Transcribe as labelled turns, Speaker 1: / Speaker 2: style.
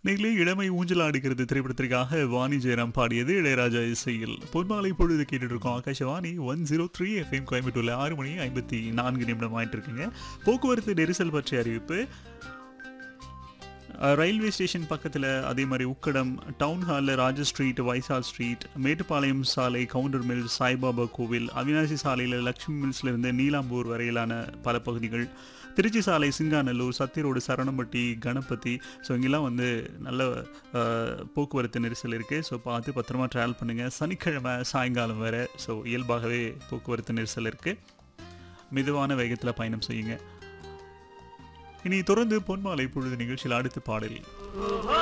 Speaker 1: நெகிலே இளமை ஊஞ்சலாடுகிறது திரைப்படத்திற்காக வாணி ஜெயராம் பாடியது இளையராஜா இசையில் பொன்மாலை பொழுது கேட்டுட்டு இருக்கோம் Akashvani one zero three FM கோயம்புத்தூர்ல ஆறு மணி ஐம்பத்தி நான்கு நிமிடம் ஆயிட்டு இருக்குங்க போக்குவரத்து நெரிசல் பற்றிய அறிவிப்பு அஹ், ரயில்வே ஸ்டேஷன் பக்கத்தில் அதே மாதிரி உக்கடம் டவுன் ஹாலில் ராஜ ஸ்ட்ரீட் வைசால் ஸ்ட்ரீட் மேட்டுப்பாளையம் சாலை கவுண்டர் மில் சாய்பாபா கோவில் அவினாசி சாலையில் லக்ஷ்மி மில்ஸ்லேருந்து நீலாம்பூர் வரையிலான பல பகுதிகள் திருச்சி சாலை சிங்காநல்லூர் சத்திரோடு சரணம்பட்டி கணபதி ஸோ இங்கெல்லாம் வந்து நல்ல அஹ், போக்குவரத்து நெரிசல் இருக்குது ஸோ பார்த்து பத்திரமா ட்ராவல் பண்ணுங்கள் சனிக்கிழமை சாயங்காலம் வேறு ஸோ இயல்பாகவே போக்குவரத்து நெரிசல் இருக்குது மெதுவான வேகத்தில் பயணம் செய்யுங்க இனி தொடர்ந்து பொன்மாலை பொழுது நிகழ்ச்சியில் அடுத்த பாடல்